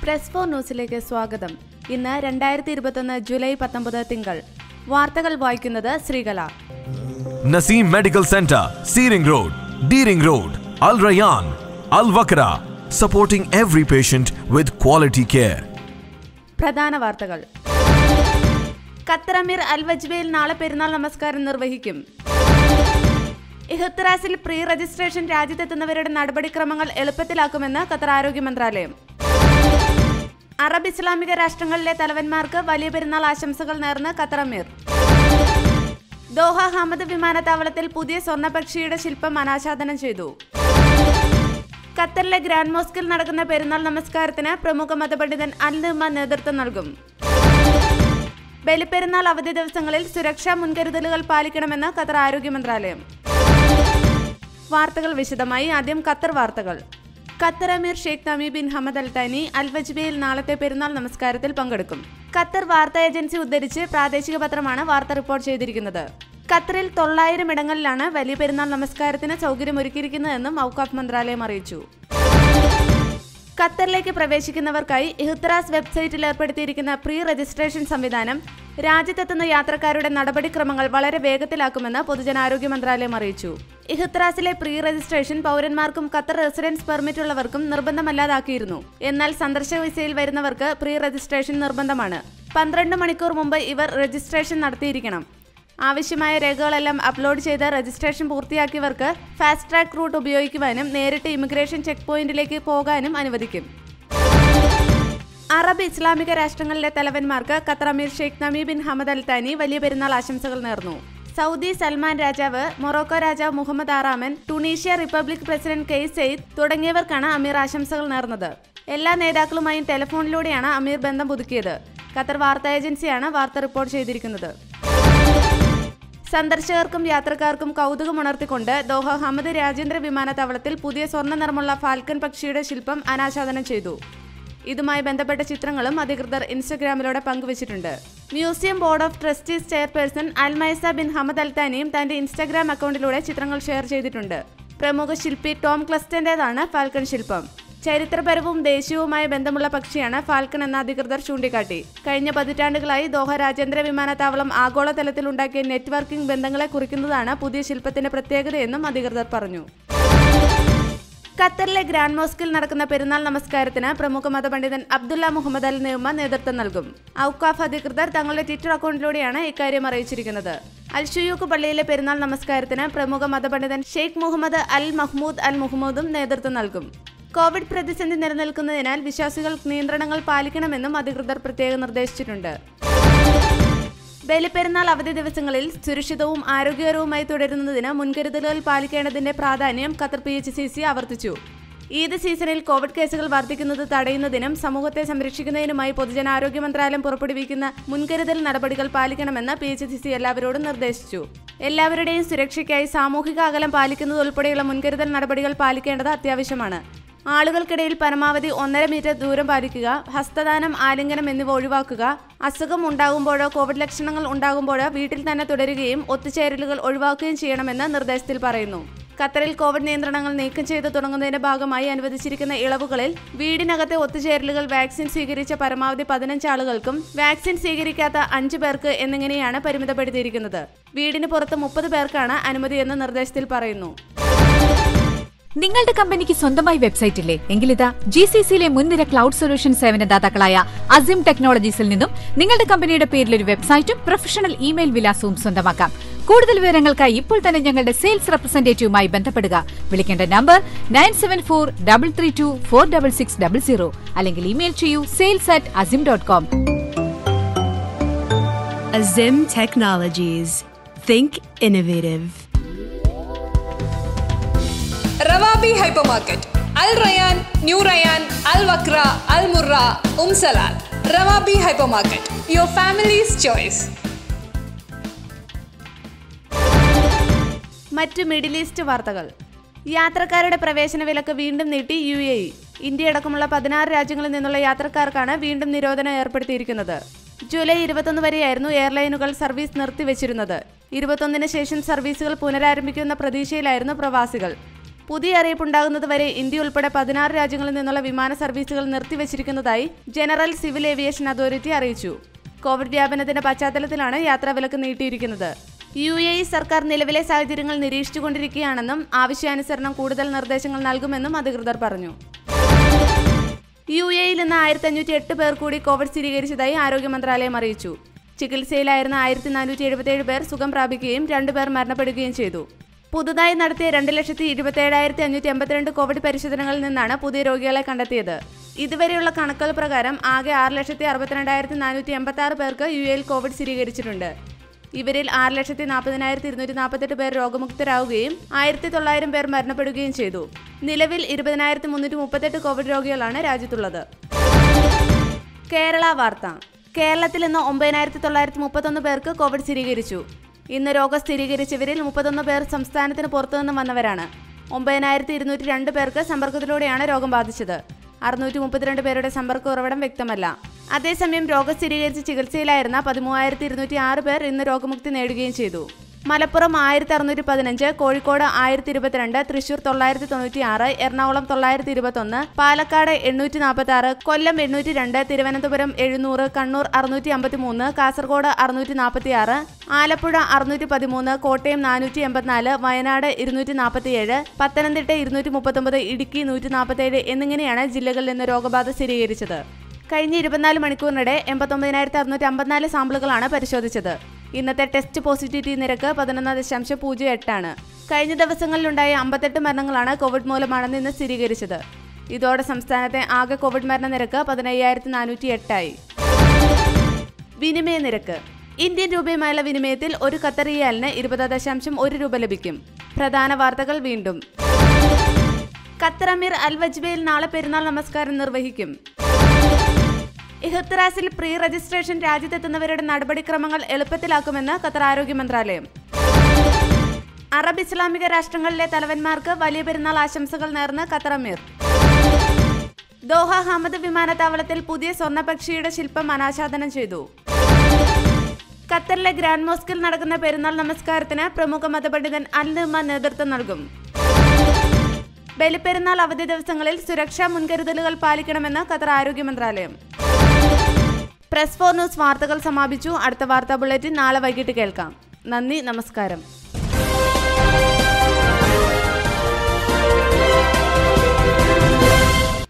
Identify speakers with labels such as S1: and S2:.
S1: Press four ന്യൂസിലേക്ക് സ്വാഗതം ഇന്ന് രണ്ടായിരത്തി ഇരുപത്തൊന്ന് ജൂലൈ പത്തൊമ്പത് തിങ്കൾ വാർത്തകൾ വായിക്കുന്നത് Sreekala
S2: Naseem Medical Center, Seering Road, Deering Road, Al Rayyan, Al Wakra, supporting every patient with quality care.
S1: പ്രധാന വാർത്തകൾ ഖത്തർ അമീർ അൽ വജ്ബയിൽ നാളെ പെരുന്നാൾ നമസ്കാരം നിർവഹിക്കും ഇഹ്ത്രാസിൽ പ്രീ രജിസ്ട്രേഷൻ രാജ്യത്തെത്തുന്നവരുടെ നടപടിക്രമങ്ങൾ എളുപ്പത്തിലാക്കുമെന്ന് ഖത്തർ ആരോഗ്യ മന്ത്രാലയം അറബ് ഇസ്ലാമിക രാഷ്ട്രങ്ങളിലെ തലവന്മാർക്ക് വലിയ പെരുന്നാൾ ആശംസകൾ നേർന്ന് ഖത്തർ അമീർ ദോഹ ഹമദ് വിമാനത്താവളത്തിൽ പുതിയ സ്വർണ്ണപക്ഷിയുടെ ശില്പം അനാച്ഛാദനം ചെയ്തു ഖത്തറിലെ ഗ്രാൻഡ് മോസ്കിൽ നടക്കുന്ന പെരുന്നാൾ നമസ്കാരത്തിന് പ്രമുഖ മതപണ്ഡിതൻ അൽ നിമ്മ നേതൃത്വം നൽകും ബലിപ്പെരുന്നാൾ അവധി ദിവസങ്ങളിൽ സുരക്ഷാ മുൻകരുതലുകൾ പാലിക്കണമെന്ന് ഖത്തർ ആരോഗ്യ മന്ത്രാലയം വാർത്തകൾ വിശദമായി ആദ്യം ഖത്തർ വാർത്തകൾ ഖത്തർ അമീർ Sheikh Tamim bin Hamad Al Thani അൽ വജ്ബയിൽ നാളത്തെ പെരുന്നാൾ നമസ്കാരത്തിൽ പങ്കെടുക്കും ഖത്തർ വാർത്താ ഏജൻസി ഉദ്ധരിച്ച് പ്രാദേശിക പത്രമാണ് വാർത്ത റിപ്പോർട്ട് ചെയ്തിരിക്കുന്നത് ഖത്തറിൽ തൊള്ളായിരം ഇടങ്ങളിലാണ് വലിയ പെരുന്നാൾ നമസ്കാരത്തിന് സൗകര്യമൊരുക്കിയിരിക്കുന്നതെന്നും ഔക്കാഫ് മന്ത്രാലയം അറിയിച്ചു ഖത്തറിലേക്ക് പ്രവേശിക്കുന്നവർക്കായി ഇഹ്ത്രാസ് വെബ്സൈറ്റിൽ ഏർപ്പെടുത്തിയിരിക്കുന്ന പ്രീ രജിസ്ട്രേഷൻ സംവിധാനം രാജ്യത്തെത്തുന്ന യാത്രക്കാരുടെ നടപടിക്രമങ്ങൾ വളരെ വേഗത്തിലാക്കുമെന്ന് പൊതുജനാരോഗ്യ മന്ത്രാലയം അറിയിച്ചു ഇഹ്ത്രാസിലെ പ്രീ രജിസ്ട്രേഷൻ പൗരന്മാർക്കും ഖത്തർ റെസിഡൻസ് പെർമിറ്റ് ഉള്ളവർക്കും നിർബന്ധമല്ലാതാക്കിയിരുന്നു എന്നാൽ സന്ദർശക വിസയിൽ വരുന്നവർക്ക് പ്രീ രജിസ്ട്രേഷൻ നിർബന്ധമാണ് പന്ത്രണ്ട് മണിക്കൂർ മുമ്പ് ഇവർ രജിസ്ട്രേഷൻ നടത്തിയിരിക്കണം ആവശ്യമായ രേഖകളെല്ലാം അപ്ലോഡ് ചെയ്ത് രജിസ്ട്രേഷൻ പൂർത്തിയാക്കിയവർക്ക് ഫാസ്റ്റ് ട്രാക്ക് റൂട്ട് ഉപയോഗിക്കുവാനും നേരിട്ട് ഇമിഗ്രേഷൻ ചെക്ക് പോയിന്റിലേക്ക് പോകാനും അനുവദിക്കും അറബ് ഇസ്ലാമിക രാഷ്ട്രങ്ങളിലെ തലവന്മാർക്ക് ഖത്തർ അമീർ Sheikh Tamim bin Hamad Al Thani വലിയ പെരുന്നാൾ ആശംസകൾ നേർന്നു സൗദി സൽമാൻ രാജാവ് മൊറോക്കോ രാജാവ് മുഹമ്മദ് ആറാമൻ Tunisia republic president Kais Saied തുടങ്ങിയവർക്കാണ് അമീർ ആശംസകൾ നേർന്നത് എല്ലാ നേതാക്കളുമായും ടെലിഫോണിലൂടെയാണ് അമീർ ബന്ധം പുതുക്കിയത് ഖത്തർ വാർത്താ ഏജൻസിയാണ് വാർത്ത റിപ്പോർട്ട് ചെയ്തിരിക്കുന്നത് സന്ദർശകർക്കും യാത്രക്കാർക്കും കൗതുകമുണർത്തിക്കൊണ്ട് ദോഹ ഹമദ് രാജ്യാന്തര വിമാനത്താവളത്തിൽ പുതിയ സ്വർണ്ണ നിറമുള്ള ഫാൽക്കൺ പക്ഷിയുടെ ശില്പം അനാച്ഛാദനം ചെയ്തു ഇതുമായി ബന്ധപ്പെട്ട ചിത്രങ്ങളും അധികൃതർ ഇൻസ്റ്റഗ്രാമിലൂടെ പങ്കുവച്ചിട്ടുണ്ട് museum board of trustees chairperson Al Mayassa bin Hamad അൽത്താനിയും തന്റെ ഇൻസ്റ്റഗ്രാം അക്കൗണ്ടിലൂടെ ചിത്രങ്ങൾ ഷെയർ ചെയ്തിട്ടുണ്ട് പ്രമുഖ ശില്പി ടോം ക്ലസ്റ്റന്റേതാണ് ഫാൽക്കൺ ശില്പം ചരിത്രപരവും ദേശീയവുമായ ബന്ധമുള്ള പക്ഷിയാണ് ഫാൽക്കൺ എന്ന അധികൃതർ ചൂണ്ടിക്കാട്ടി കഴിഞ്ഞ പതിറ്റാണ്ടുകളായി ദോഹ രാജ്യാന്തര വിമാനത്താവളം ആഗോളതലത്തിൽ ഉണ്ടാക്കിയ നെറ്റ്വർക്കിംഗ് ബന്ധങ്ങളെ കുറിക്കുന്നതാണ് പുതിയ ശില്പത്തിന്റെ പ്രത്യേകതയെന്നും അധികൃതർ പറഞ്ഞു ഖത്തറിലെ ഗ്രാൻഡ് മോസ്കിൽ നടക്കുന്ന പെരുന്നാൾ നമസ്കാരത്തിന് പ്രമുഖ മതപണ്ഡിതൻ അബ്ദുല്ല മുഹമ്മദ് അൽ നെയ്മ നേതൃത്വം നൽകും ഔക്കാഫ് അധികൃതർ തങ്ങളുടെ ട്വിറ്റർ അക്കൗണ്ടിലൂടെയാണ് ഇക്കാര്യം അറിയിച്ചിരിക്കുന്നത് അൽ ഷുയൂക്ക് പള്ളിയിലെ പെരുന്നാൾ നമസ്കാരത്തിന് പ്രമുഖ മതപണ്ഡിതൻ ഷെയ്ഖ് മുഹമ്മദ് അൽ മഹ്മൂദ് അൽ മുഹമ്മൂദും നേതൃത്വം നൽകും കോവിഡ് പ്രതിസന്ധി നിലനിൽക്കുന്നതിനാൽ വിശ്വാസികൾ നിയന്ത്രണങ്ങൾ പാലിക്കണമെന്നും അധികൃതർ പ്രത്യേകം നിർദ്ദേശിച്ചിട്ടുണ്ട് ബലിപ്പെരുന്നാൾ അവധി ദിവസങ്ങളിൽ സുരക്ഷിതവും ആരോഗ്യകരവുമായി തുടരുന്നതിന് മുൻകരുതലുകൾ പാലിക്കേണ്ടതിന്റെ പ്രാധാന്യം Qatar P H C C ആവർത്തിച്ചു ഈദ് സീസണിൽ കോവിഡ് കേസുകൾ വർദ്ധിക്കുന്നത് തടയുന്നതിനും സമൂഹത്തെ സംരക്ഷിക്കുന്നതിനുമായി പൊതുജനാരോഗ്യ മന്ത്രാലയം പുറപ്പെടുവിക്കുന്ന മുൻകരുതൽ നടപടികൾ പാലിക്കണമെന്ന് പി എച്ച് സി സി എല്ലാവരോടും നിർദ്ദേശിച്ചു എല്ലാവരുടെയും സുരക്ഷയ്ക്കായി സാമൂഹിക അകലം പാലിക്കുന്നത് ഉൾപ്പെടെയുള്ള മുൻകരുതൽ നടപടികൾ പാലിക്കേണ്ടത് അത്യാവശ്യമാണ് ആളുകൾക്കിടയിൽ പരമാവധി ഒന്നര മീറ്റർ ദൂരം പാലിക്കുക ഹസ്തദാനം ആലിംഗനം എന്നിവ ഒഴിവാക്കുക അസുഖം ഉണ്ടാകുമ്പോഴോ കോവിഡ് ലക്ഷണങ്ങൾ ഉണ്ടാകുമ്പോഴോ വീട്ടിൽ തന്നെ തുടരുകയും ഒത്തുചേരലുകൾ ഒഴിവാക്കുകയും ചെയ്യണമെന്ന് നിർദ്ദേശത്തിൽ പറയുന്നു ഖത്തറിൽ കോവിഡ് നിയന്ത്രണങ്ങൾ നീക്കം ചെയ്തു തുടങ്ങുന്നതിന്റെ ഭാഗമായി അനുവദിച്ചിരിക്കുന്ന ഇളവുകളിൽ വീടിനകത്തെ ഒത്തുചേരലുകൾ വാക്സിൻ സ്വീകരിച്ച പരമാവധി പതിനഞ്ച് ആളുകൾക്കും വാക്സിൻ സ്വീകരിക്കാത്ത അഞ്ച് പേർക്ക് എന്നിങ്ങനെയാണ് പരിമിതപ്പെടുത്തിയിരിക്കുന്നത് വീടിന് പുറത്ത് മുപ്പത് പേർക്കാണ് അനുമതിയെന്ന് നിർദ്ദേശത്തിൽ പറയുന്നു
S3: നിങ്ങളുടെ കമ്പനിക്ക് സ്വന്തമായി വെബ്സൈറ്റ് ഇല്ലേ എങ്കിലിതാ ജി സി സിയിലെ മുൻനിര ക്ലൗഡ് സൊല്യൂഷൻ സേവനദാതാക്കളായ അസിം ടെക്നോളജീസിൽ നിന്നും നിങ്ങളുടെ കമ്പനിയുടെ പേരിൽ ഒരു വെബ്സൈറ്റും പ്രൊഫഷണൽ ഇമെയിൽ വിലാസവും സ്വന്തമാക്കാം കൂടുതൽ വിവരങ്ങൾക്കായി ഇപ്പോൾ തന്നെ ഞങ്ങളുടെ സെയിൽസ് റെപ്രസെന്റേറ്റീവുമായി ബന്ധപ്പെടുക വിളിക്കേണ്ട number nine seven four double three two four double six double zero അല്ലെങ്കിൽ ഇമെയിൽ ചെയ്യൂ sales at Azim dot com
S4: Azim Technologies. Think innovative.
S5: Rawabi hypermarket Al Rayyan New Rayyan Al Wakra Al Murra Umm Salal Rawabi hypermarket your family's choice
S1: മറ്റ് Middle East വാർത്തകൾ യാത്രക്കാരുടെ പ്രവേശന വിലക്ക് വീണ്ടും നീട്ടി U A E India അടക്കമുള്ള പതിനാറ് രാജ്യങ്ങളിൽ നിന്നുള്ള യാത്രക്കാർക്കാണ് വീണ്ടും നിരോധനം ഏർപ്പെടുത്തിയിരിക്കുന്നത് ജൂലൈ ഇരുപത്തൊന്ന് വരെയായിരുന്നു എയർലൈനുകൾ സർവീസ് നിർത്തിവെച്ചിരുന്നത് ഇരുപത്തൊന്നിന് ശേഷം സർവീസുകൾ പുനരാരംഭിക്കുന്ന പ്രതീക്ഷയിലായിരുന്നു പ്രവാസികൾ പുതിയ അറിയിപ്പുണ്ടാകുന്നതുവരെ ഇന്ത്യ ഉൾപ്പെടെ പതിനാറ് രാജ്യങ്ങളിൽ നിന്നുള്ള വിമാന സർവീസുകൾ നിർത്തിവച്ചിരിക്കുന്നതായി ജനറൽ സിവിൽ ഏവിയേഷൻ അതോറിറ്റി അറിയിച്ചു കോവിഡ് വ്യാപനത്തിന്റെ പശ്ചാത്തലത്തിലാണ് യാത്രാവിലക്ക് നീട്ടിയിരിക്കുന്നത് യു എ ഇ സർക്കാർ നിലവിലെ സാഹചര്യങ്ങൾ നിരീക്ഷിച്ചുകൊണ്ടിരിക്കുകയാണെന്നും ആവശ്യാനുസരണം കൂടുതൽ നിർദ്ദേശങ്ങൾ നൽകുമെന്നും അധികൃതർ പറഞ്ഞു യു എയിൽ നിന്ന് ആയിരത്തി അഞ്ഞൂറ്റി എട്ട് പേർ കൂടി കോവിഡ് സ്ഥിരീകരിച്ചതായി ആരോഗ്യ മന്ത്രാലയം അറിയിച്ചു ചികിത്സയിലായിരുന്ന ആയിരത്തി നാനൂറ്റി എഴുപത്തിയേഴ് പേർ സുഖം പ്രാപിക്കുകയും രണ്ടുപേർ മരണപ്പെടുകയും ചെയ്തു പുതുതായി നടത്തിയ രണ്ട് ലക്ഷത്തി ഇരുപത്തിയേഴായിരത്തി അഞ്ഞൂറ്റി എൺപത്തിരണ്ട് കോവിഡ് പരിശോധനകളിൽ നിന്നാണ് പുതിയ രോഗികളെ കണ്ടെത്തിയത് ഇതുവരെയുള്ള കണക്കുകൾ പ്രകാരം ആകെ ആറ് ലക്ഷത്തി അറുപത്തിരണ്ടായിരത്തി നാനൂറ്റി എൺപത്തി ആറ് പേർക്ക് യു എയിൽ കോവിഡ് സ്ഥിരീകരിച്ചിട്ടുണ്ട് ഇവരിൽ ആറ് ലക്ഷത്തി നാൽപ്പതിനായിരത്തി ഇരുന്നൂറ്റി നാൽപ്പത്തെട്ട് പേർ രോഗമുക്തരാവുകയും ആയിരത്തി തൊള്ളായിരം പേർ മരണപ്പെടുകയും ചെയ്തു നിലവിൽ ഇരുപതിനായിരത്തി മുന്നൂറ്റി മുപ്പത്തെട്ട് കോവിഡ് രോഗികളാണ് രാജ്യത്തുള്ളത് കേരള വാർത്ത കേരളത്തിൽ ഇന്ന് ഒമ്പതിനായിരത്തി തൊള്ളായിരത്തി മുപ്പത്തൊന്ന് പേർക്ക് കോവിഡ് സ്ഥിരീകരിച്ചു ഇന്ന് രോഗം സ്ഥിരീകരിച്ചവരിൽ മുപ്പത്തൊന്ന് പേർ സംസ്ഥാനത്തിന് പുറത്തുനിന്നും വന്നവരാണ് ഒമ്പതിനായിരത്തി ഇരുന്നൂറ്റി രണ്ട് പേർക്ക് സമ്പർക്കത്തിലൂടെയാണ് രോഗം ബാധിച്ചത് അറുന്നൂറ്റി മുപ്പത്തിരണ്ട് പേരുടെ സമ്പർക്ക ഉറവിടം വ്യക്തമല്ല അതേസമയം രോഗം സ്ഥിരീകരിച്ച് ചികിത്സയിലായിരുന്ന പതിമൂവായിരത്തി ഇരുന്നൂറ്റി ആറ് പേർ ഇന്ന് രോഗമുക്തി നേടുകയും ചെയ്തു മലപ്പുറം ആയിരത്തി അറുന്നൂറ്റി പതിനഞ്ച് കോഴിക്കോട് ആയിരത്തി ഇരുപത്തിരണ്ട് തൃശൂർ തൊള്ളായിരത്തി തൊണ്ണൂറ്റി ആറ് എറണാകുളം തൊള്ളായിരത്തി ഇരുപത്തൊന്ന് പാലക്കാട് എണ്ണൂറ്റി നാൽപ്പത്തി ആറ് കൊല്ലം എണ്ണൂറ്റി രണ്ട് തിരുവനന്തപുരം എഴുന്നൂറ് കണ്ണൂർ അറുന്നൂറ്റി അമ്പത്തി മൂന്ന് കാസർഗോഡ് അറുന്നൂറ്റി നാൽപ്പത്തി ആറ് ആലപ്പുഴ അറുന്നൂറ്റി പതിമൂന്ന് കോട്ടയം നാനൂറ്റി എൺപത്തിനാല് വയനാട് ഇരുന്നൂറ്റി നാൽപ്പത്തിയേഴ് പത്തനംതിട്ട ഇരുന്നൂറ്റി മുപ്പത്തൊമ്പത് ഇടുക്കി നൂറ്റി നാൽപ്പത്തേഴ് എന്നിങ്ങനെയാണ് ജില്ലകളിൽ നിന്ന് രോഗബാധ സ്ഥിരീകരിച്ചത് കഴിഞ്ഞ ഇരുപത്തിനാല് മണിക്കൂറിനിടെ എൺപത്തൊമ്പതിനായിരത്തി അറുന്നൂറ്റി അമ്പത്തിനാല് സാമ്പിളുകളാണ് പരിശോധിച്ചത് ഇന്നത്തെ ടെസ്റ്റ് പോസിറ്റിവിറ്റി നിരക്ക് പതിനൊന്ന് ദശാംശം പൂജ്യം എട്ടാണ് കഴിഞ്ഞ ദിവസങ്ങളിലുണ്ടായ അമ്പത്തെട്ട് മരണങ്ങളാണ് കോവിഡ് മൂലമാണെന്ന് ഇന്ന് സ്ഥിരീകരിച്ചത് ഇതോടെ സംസ്ഥാനത്തെ ആകെ കോവിഡ് മരണ നിരക്ക് പതിനയ്യായിരത്തി നാനൂറ്റി എട്ടായി വിനിമയ നിരക്ക് ഇന്ത്യൻ രൂപയുമായുള്ള വിനിമയത്തിൽ ഒരു ഖത്തർ റിയാലിന് ഇരുപത് ദശാംശം ഒരു രൂപ ലഭിക്കും പ്രധാന വാർത്തകൾ വീണ്ടും ഖത്തർ അമീർ അൽ വജ്ബയിൽ നാളെ പെരുന്നാൾ നമസ്കാരം നിർവഹിക്കും ഇഹ്ത്റാസിൽ പ്രീ രജിസ്ട്രേഷൻ രാജ്യത്തെത്തുന്നവരുടെ നടപടിക്രമങ്ങൾ എളുപ്പത്തിലാക്കുമെന്ന് ഖത്തർ ആരോഗ്യ മന്ത്രാലയം അറബ് ഇസ്ലാമിക രാഷ്ട്രങ്ങളിലെ തലവന്മാർക്ക് വലിയ പെരുന്നാൾ ആശംസകൾ നേർന്ന് ഖത്തർ അമീർ ദോഹ ഹമദ് വിമാനത്താവളത്തിൽ പുതിയ സ്വർണ്ണപക്ഷിയുടെ ശില്പം അനാച്ഛാദനം ചെയ്തു ഖത്തറിലെ ഗ്രാൻഡ് മോസ്കിൽ നടക്കുന്ന പെരുന്നാൾ നമസ്കാരത്തിന് പ്രമുഖ മതപണ്ഡിതൻ അൽ നിമ്മ നേതൃത്വം നൽകും ബലിപ്പെരുന്നാൾ അവധി ദിവസങ്ങളിൽ സുരക്ഷാ മുൻകരുതലുകൾ പാലിക്കണമെന്ന് ഖത്തർ ആരോഗ്യ മന്ത്രാലയം പ്രസ് ഫോർ ന്യൂസ് വാർത്തകൾ സമാപിച്ചു അടുത്ത വാർത്താ ബുള്ളറ്റിൻ നാളെ വൈകിട്ട് കേൾക്കാം നന്ദി നമസ്കാരം